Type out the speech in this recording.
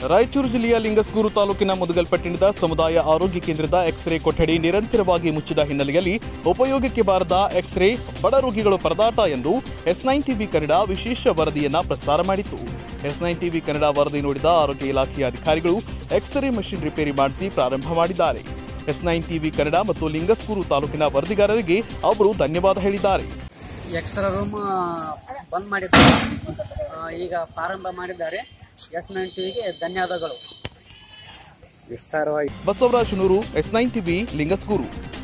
ರಾಯಚೂರು ಜಿಲ್ಲೆಯ ಲಿಂಗಸ್ಗೂರು ತಾಲೂಕಿನ ಮುದುಗಲ್ಪಟ್ಟಿಣದ ಸಮುದಾಯ ಆರೋಗ್ಯ ಕೇಂದ್ರದ ಎಕ್ಸ್ರೇ ಕೊಠಡಿ ನಿರಂತರವಾಗಿ ಮುಚ್ಚಿದ ಹಿನ್ನೆಲೆಯಲ್ಲಿ ಉಪಯೋಗಕ್ಕೆ ಬಾರದ ಎಕ್ಸ್ರೇ ಬಡ ರೋಗಿಗಳು ಪರದಾಟ ಎಂದು ಎಸ್ ನೈನ್ ಟಿವಿ ಕನ್ನಡ ವಿಶೇಷ ವರದಿಯನ್ನ ಪ್ರಸಾರ ಮಾಡಿತ್ತು ಎಸ್ ನೈನ್ ಟಿವಿ ಕನ್ನಡ ವರದಿ ನೋಡಿದ ಆರೋಗ್ಯ ಇಲಾಖೆಯ ಅಧಿಕಾರಿಗಳು ಎಕ್ಸ್ರೇ ಮಷಿನ್ ರಿಪೇರಿ ಮಾಡಿಸಿ ಪ್ರಾರಂಭ ಮಾಡಿದ್ದಾರೆ ಎಸ್ ನೈನ್ ಟಿವಿ ಕನ್ನಡ ಮತ್ತು ಲಿಂಗಸ್ಗೂರು ತಾಲೂಕಿನ ವರದಿಗಾರರಿಗೆ ಅವರು ಧನ್ಯವಾದ ಹೇಳಿದ್ದಾರೆ ಎಕ್ಸ್ಟ್ರಾ ರೂಮ್ ಬಂದ್ ಮಾಡಿದ್ದಾರೆ ಆ, ಈಗ ಪ್ರಾರಂಭ ಮಾಡಿದ್ದಾರೆ ಎಸ್ ನೈನ್ ಟಿವಿಗೆ ಧನ್ಯವಾದಗಳು ವಿಸ್ತಾರವಾಗಿ ಬಸವರಾಜ್ ನೂರು ಎಸ್ ನೈನ್ ಟಿವಿ ಲಿಂಗಸ್ಗೂರು